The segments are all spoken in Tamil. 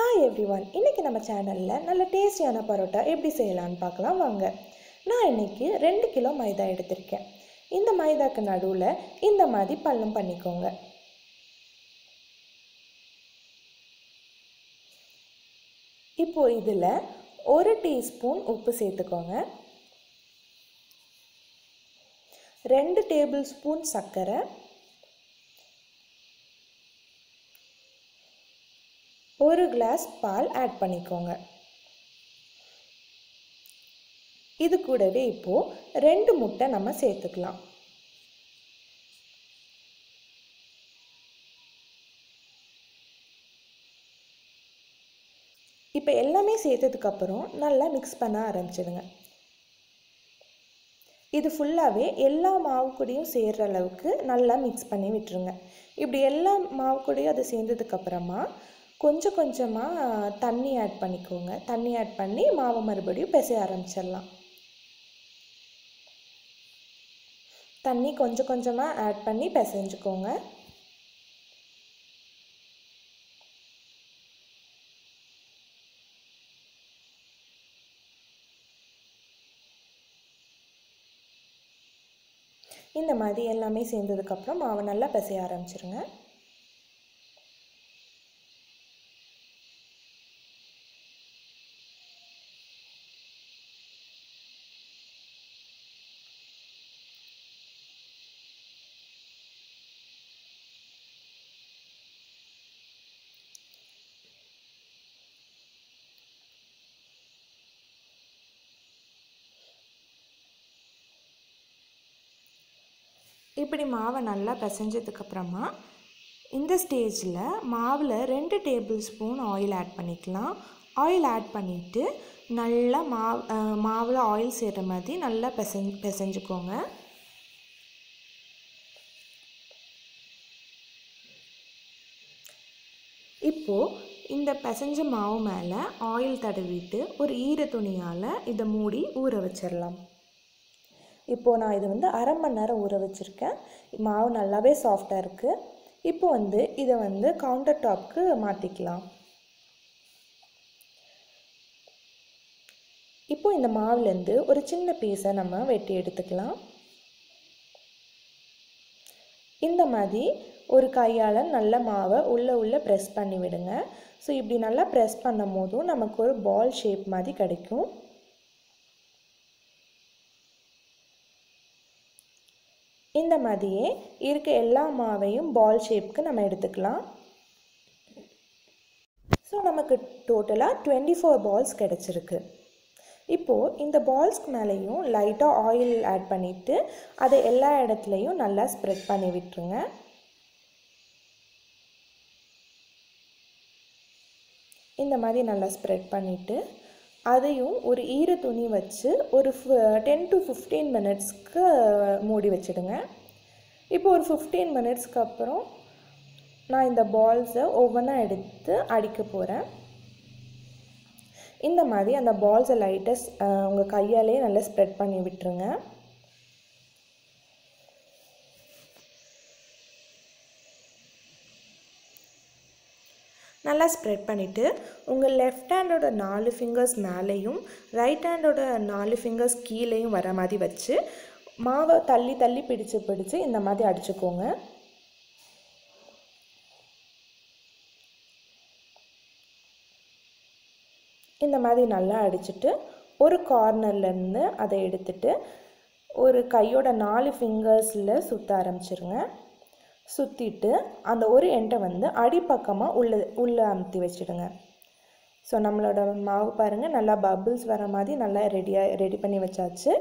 ஹாய் எவ்ரி ஒன் இன்றைக்கி நம்ம சேனலில் நல்ல டேஸ்டியான பரோட்டா எப்படி செய்யலான்னு பார்க்கலாம் வாங்க நான் இன்னைக்கு ரெண்டு கிலோ மைதா எடுத்திருக்கேன் இந்த மைதாக்கு நடுவில் இந்த மாதிரி பள்ளம் பண்ணிக்கோங்க இப்போ இதில் ஒரு டீஸ்பூன் உப்பு சேர்த்துக்கோங்க ரெண்டு டேபிள் ஸ்பூன் சர்க்கரை ஒரு கிளாஸ் பால் ஆட் பண்ணிக்கோங்க இது கூடவே இப்போது ரெண்டு முட்டை நம்ம சேர்த்துக்கலாம் இப்போ எல்லாமே சேர்த்ததுக்கப்புறம் நல்லா மிக்ஸ் பண்ண ஆரம்பிச்சிடுங்க இது ஃபுல்லாகவே எல்லா மாவு கூடயும் சேர்கிற அளவுக்கு நல்லா மிக்ஸ் பண்ணி விட்டுருங்க இப்படி எல்லா மாவு கூடயும் அது சேர்ந்ததுக்கப்புறமா கொஞ்சம் கொஞ்சமாக தண்ணி ஆட் பண்ணிக்கோங்க தண்ணி ஆட் பண்ணி மாவை மறுபடியும் பிசைய ஆரம்பிச்சிடலாம் தண்ணி கொஞ்சம் கொஞ்சமாக ஆட் பண்ணி பிசைஞ்சுக்கோங்க இந்த மாதிரி எல்லாமே சேர்ந்ததுக்கப்புறம் மாவை நல்லா பிசைய ஆரம்பிச்சிருங்க இப்படி மாவை நல்லா பிசைஞ்சதுக்கப்புறமா இந்த ஸ்டேஜில் மாவில் ரெண்டு டேபிள் ஸ்பூன் ஆயில் ஆட் பண்ணிக்கலாம் ஆயில் ஆட் பண்ணிவிட்டு நல்லா மாவு மாவில் ஆயில் சேர்கிற மாதிரி நல்லா பிசைஞ்சு பிசைஞ்சுக்கோங்க இப்போது இந்த பிசைஞ்ச மாவு மேலே ஆயில் தடவிட்டு ஒரு ஈர துணியால் இதை மூடி ஊற வச்சிடலாம் இப்போது நான் இது வந்து அரை மணி நேரம் ஊற வச்சுருக்கேன் மாவு நல்லாவே சாஃப்டாக இருக்குது இப்போ வந்து இதை வந்து கவுண்டர் டாப்க்கு மாற்றிக்கலாம் இப்போ இந்த மாவுலேருந்து ஒரு சின்ன பீஸை நம்ம வெட்டி எடுத்துக்கலாம் இந்த மாதிரி ஒரு கையால் நல்ல மாவை உள்ளே உள்ளே ப்ரெஸ் பண்ணி விடுங்க ஸோ இப்படி நல்லா ப்ரெஸ் பண்ணும் போதும் நமக்கு ஒரு பால் ஷேப் மாதிரி கிடைக்கும் இந்த மாதிரியே இருக்க எல்லா மாவையும் பால் ஷேப்க்கு நம்ம எடுத்துக்கலாம் ஸோ நமக்கு டோட்டலாக டுவெண்ட்டி ஃபோர் பால்ஸ் கிடச்சிருக்கு இப்போது இந்த பால்ஸ்க்கு மேலேயும் லைட்டாக ஆயில் ஆட் பண்ணிவிட்டு அதை எல்லா இடத்துலையும் நல்லா ஸ்ப்ரெட் பண்ணி விட்டுருங்க இந்த மாதிரி நல்லா ஸ்ப்ரெட் பண்ணிவிட்டு அதையும் ஒரு ஈர துணி வச்சு ஒரு டென் டு ஃபிஃப்டீன் மினிட்ஸ்க்கு மூடி வச்சுடுங்க இப்போ ஒரு ஃபிஃப்டீன் மினிட்ஸ்க்கு அப்புறம் நான் இந்த பால்ஸை ஒவ்வொன்றா எடுத்து அடிக்க போகிறேன் இந்த மாதிரி அந்த பால்ஸை லைட்டாக உங்கள் கையாலே நல்லா ஸ்ப்ரெட் பண்ணி விட்டுருங்க நல்லா ஸ்ப்ரெட் பண்ணிவிட்டு உங்கள் லெஃப்ட் ஹேண்டோட நாலு ஃபிங்கர்ஸ் மேலேயும் ரைட் ஹேண்டோட நாலு ஃபிங்கர்ஸ் கீழேயும் வர மாதிரி வச்சு மாவை தள்ளி தள்ளி பிடிச்சு பிடிச்சு இந்த மாதிரி அடிச்சுக்கோங்க இந்த மாதிரி நல்லா அடிச்சுட்டு ஒரு கார்னர்லேருந்து அதை எடுத்துட்டு ஒரு கையோட நாலு ஃபிங்கர்ஸில் சுற்ற ஆரம்பிச்சிருங்க சுற்றிட்டு அந்த ஒரு எண்டை வந்து அடிப்பக்கமாக உள்ளே உள்ளே அமுத்தி வச்சுடுங்க ஸோ நம்மளோட மாவு பாருங்கள் நல்லா பபிள்ஸ் வர மாதிரி நல்லா ரெடியாக ரெடி பண்ணி வச்சாச்சு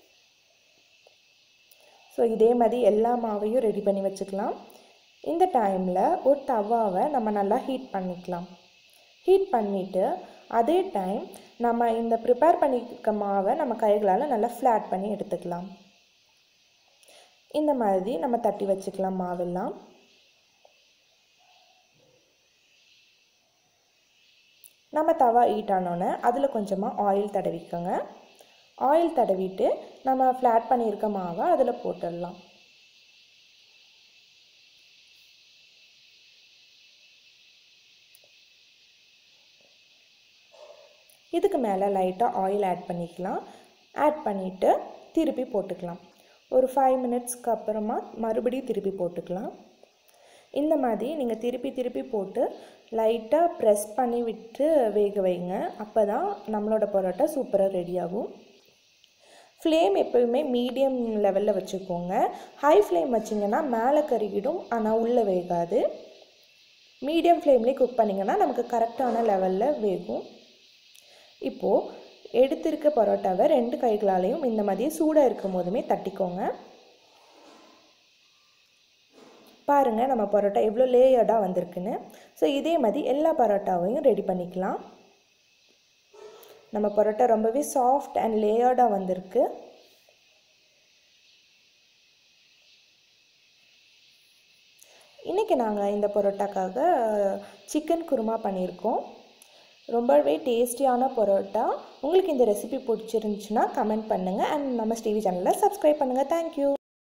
ஸோ இதே மாதிரி எல்லா மாவையும் ரெடி பண்ணி வச்சுக்கலாம் இந்த டைமில் ஒரு தவாவை நம்ம நல்லா ஹீட் பண்ணிக்கலாம் ஹீட் பண்ணிவிட்டு அதே டைம் நம்ம இந்த ப்ரிப்பேர் பண்ணியிருக்க மாவை நம்ம கைகளால் நல்லா ஃப்ளாட் பண்ணி எடுத்துக்கலாம் இந்த மாதிரி நம்ம தட்டி வச்சுக்கலாம் மாவெல்லாம் நம்ம தவா ஹீட் ஆனோன்னே அதில் கொஞ்சமாக ஆயில் தடவிக்கோங்க ஆயில் தடவிட்டு நம்ம ஃப்ளாட் பண்ணியிருக்க மாவை அதில் போட்டுடலாம் இதுக்கு மேலே லைட்டாக ஆயில் ஆட் பண்ணிக்கலாம் ஆட் பண்ணிவிட்டு திருப்பி போட்டுக்கலாம் ஒரு ஃபைவ் மினிட்ஸ்க்கு அப்புறமா மறுபடியும் திருப்பி போட்டுக்கலாம் இந்த மாதிரி நீங்கள் திருப்பி திருப்பி போட்டு லைட்டாக ப்ரெஸ் பண்ணி விட்டு வேக வைங்க அப்போ தான் நம்மளோட பரோட்டா சூப்பராக ரெடி ஆகும் ஃப்ளேம் எப்போயுமே மீடியம் லெவலில் வச்சுக்கோங்க ஹை ஃப்ளேம் வச்சிங்கன்னா மேலே கருகிடும் ஆனால் உள்ளே வேகாது மீடியம் ஃப்ளேம்லேயே குக் பண்ணிங்கன்னா நமக்கு கரெக்டான லெவலில் வேகும் இப்போது எடுத்திருக்க பரோட்டாவை ரெண்டு கைகளாலையும் இந்த மாதிரி சூடாக இருக்கும் போதுமே தட்டிக்கோங்க பாருங்கள் நம்ம பரோட்டா எவ்வளோ லேயர்டாக வந்திருக்குன்னு ஸோ இதே மாதிரி எல்லா பரோட்டாவையும் ரெடி பண்ணிக்கலாம் நம்ம பரோட்டா ரொம்பவே சாஃப்ட் அண்ட் லேயர்டாக வந்திருக்கு இன்றைக்கி நாங்கள் இந்த பரோட்டாக்காக சிக்கன் குருமா பண்ணியிருக்கோம் ரொம்பவே டேஸ்டியான பரோட்டா உங்களுக்கு இந்த ரெசிபி பிடிச்சிருந்துச்சுன்னா கமெண்ட் பண்ணுங்கள் அண்ட் நம்ம டிவி சேனலில் சப்ஸ்கிரைப் பண்ணுங்கள் தேங்க்யூ